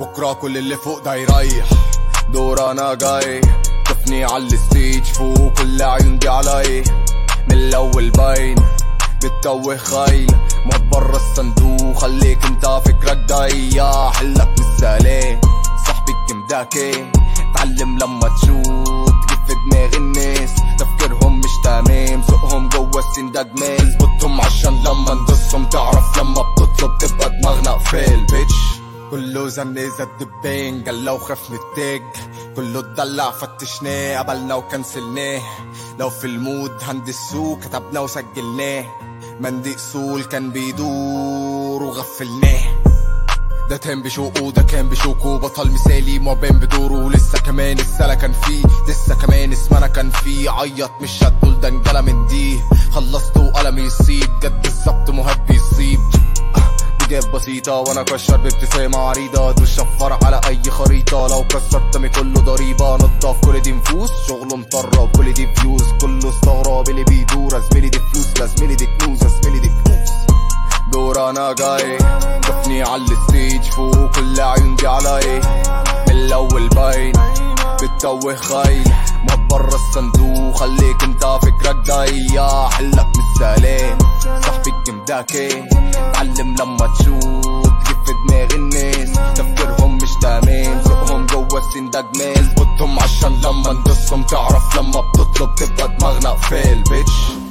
بكرة كل اللي فوق ده يريح دور انا جاي شفني على الستيج فوق كل عيون دي علي من الاول باين بتتوه خاين ما برا الصندوق خليك انت فكرك ضيع حلك بالسلام صاحبي الجمداكي اتعلم لما تشوت تجيب في دماغ الناس تفكيرهم مش تمام سوقهم جوا السين ده جمال اظبطهم عشان لما ندسهم تعرف لما بتطلب تبقى دماغنا قفال بيتش كله زن زد الدبان قال لو خاف نتاج كله اتدلع فتشناه قبلنا وكنسلناه لو في المود هندسوه كتبنا وسجلناه منديق سول كان بيدور وغفلناه ده كان بشوقه وده كان بشوكه بطل مثالي ما بين بدوره لسه كمان السلا كان فيه لسه كمان اسمنا كان فيه عيط مش هتقول ده انجلى من دي خلصت وقلمي يصيب جد بالظبط مهاب بيصيب بجاب بسيطة وانا كشر بابتسامة عريضة تشفر على اي خريطة لو كسرت دمي كله ضريبة نضاف كل دي نفوس شغله مطرب كل دي فيوز كله استغراب اللي بيدور زميلي دي فلوس لا زميلي دي كنوز زميلي دي كنوز دور انا جاي شفني على الستيج فوق كل عيون دي علي من الاول باين بتتوه خاين ما برا الصندوق خليك انت فكرك ضيع حلك من السلام صاحبي الجمداكي اتعلم لما تشوت تجيب في دماغ الناس تفكيرهم مش تمام سوقهم جوا السين ده جمال اظبطهم عشان لما ندسهم تعرف لما بتطلب تبقى دماغنا قفال بيتش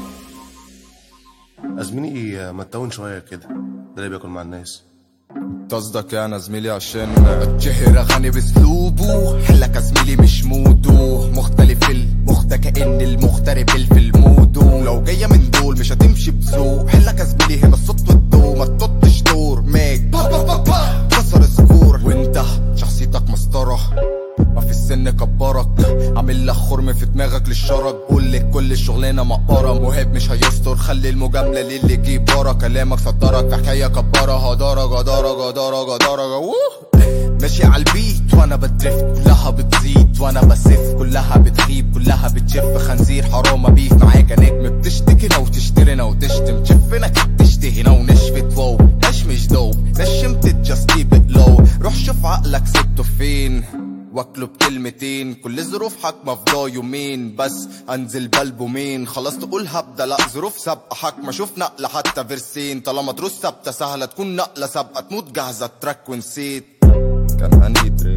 زميلي ما تتون شويه كده ده اللي بياكل مع الناس قصدك يعني يا زميلي عشان اتشهر اغاني باسلوبه حلك يا زميلي مش موده مختلف المخت كأن المغترب في المودو لو جاية من دول مش هتمشي بذوق حلك يا زميلي هنا الصوت والضوء ما تطش دور ماك با با با با كسر السكور وانت شخصيتك مسطرة ما في السن كبرك عامل لك خرم في دماغك للشرج قول لك كل الشغلانه مقبره مهاب مش هيستر خلي المجامله للي يجيب ورا كلامك صدرك في حكايه كبره هداره جداره جداره جداره ووه ماشي على البيت وانا بدرفت كلها بتزيد وانا بسف كلها بتغيب كلها بتشف خنزير حرام بيف معاك يا نجم بتشتكينا وتشترينا وتشتم تشفنا كده تشتهينا ونشفت واو ناش مش دوب نشمت جاست كيب ات لو روح شوف عقلك سبته فين واكله بكلمتين كل ظروف حاكمة في ضا يومين بس انزل بألبومين خلاص تقول هبدأ لا ظروف سابقة حاكمة شوف نقلة حتى فيرسين طالما تروس ثابتة سهلة تكون نقلة سابقة تموت جاهزة تراك ونسيت كان هنيد